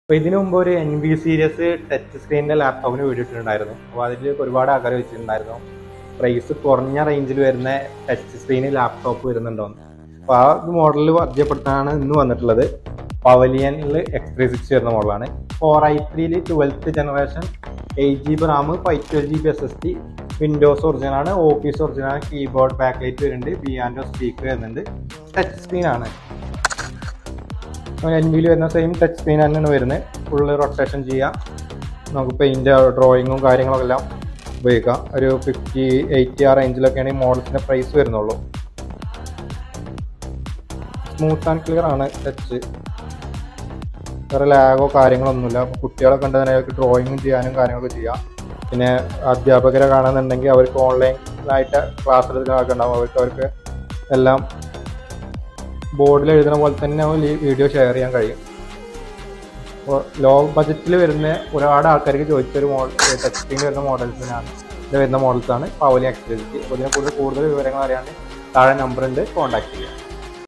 അപ്പോൾ ഇതിനു മുമ്പ് ഒരു എൻ ബി സീരീസ് ടച്ച് സ്ക്രീനിൻ്റെ ലാപ്ടോപ്പിന് വീഡിയോ ഇട്ടിട്ടുണ്ടായിരുന്നു അപ്പോൾ അതിൽ ഒരുപാട് ആൾക്കാർ വെച്ചിട്ടുണ്ടായിരുന്നു പ്രൈസ് കുറഞ്ഞ റേഞ്ചിൽ വരുന്ന ടച്ച് സ്ക്രീന് ലാപ്ടോപ്പ് വരുന്നുണ്ടോന്ന് അപ്പോൾ ആ മോഡലിൽ പരിചയപ്പെടുത്താനാണ് ഇന്ന് വന്നിട്ടുള്ളത് പവലിയനിൽ എക്സ് ത്രീ സിക്സ് വരുന്ന മോഡലാണ് ഫോർ ഐ ത്രീയിൽ twelfth generation eight G B RAM five twelve G B S S T Windows original ആണ് ഓഫീസ് ഒറിജിനൽ ആണ് കീബോർഡ് ബാക്ക് ലൈറ്റ് വരുന്നുണ്ട് ബിയാൻഡോ സ്പീക്കർ വരുന്നുണ്ട് ടച്ച് സ്ക്രീൻ ആണ് എൻ ബിയിൽ വരുന്ന സെയിം ടച്ച് സ്ക്രീൻ തന്നെയാണ് വരുന്നത് ഫുള്ള് റൊട്ടേഷൻ ചെയ്യാം നമുക്ക് പെയിൻറ് ഡ്രോയിങ്ങും കാര്യങ്ങളൊക്കെ എല്ലാം ഉപയോഗിക്കാം ഒരു ഫിഫ്റ്റി എയ്റ്റി ആ റേഞ്ചിലൊക്കെയാണ് ഈ മോഡൽസിൻ്റെ പ്രൈസ് വരുന്നുള്ളൂ സ്മൂത്ത് ആൻഡ് ക്ലിയർ ആണ് ടച്ച് വേറെ ലാഗോ കാര്യങ്ങളൊന്നുമില്ല അപ്പോൾ കുട്ടികളൊക്കെ ഉണ്ടെങ്കിൽ അവർക്ക് ഡ്രോയിങ്ങും ചെയ്യാനും കാര്യങ്ങളൊക്കെ ചെയ്യാം പിന്നെ അധ്യാപകരെ കാണുന്നുണ്ടെങ്കിൽ അവർക്ക് ഓൺലൈനായിട്ട് ക്ലാസ് എടുക്കുന്നതൊക്കെ ഉണ്ടാവും അവർക്ക് അവർക്ക് എല്ലാം ബോർഡിൽ എഴുതുന്ന പോലെ തന്നെ ഈ വീഡിയോ ഷെയർ ചെയ്യാൻ കഴിയും അപ്പോൾ ലോ ബജറ്റിൽ വരുന്ന ഒരുപാട് ആൾക്കാർക്ക് ചോദിച്ചൊരു മോഡൽ ടച്ച് സ്ക്രീൻ വരുന്ന മോഡൽസിനാണ് ഇത് വരുന്ന മോഡൽസാണ് പവലി എക്സ്പ്രസ് അപ്പോൾ ഇതിനെ കൂടുതൽ കൂടുതൽ വിവരങ്ങൾ അറിയാൻ താഴെ നമ്പർ ഉണ്ട് കോൺടാക്ട് ചെയ്യാം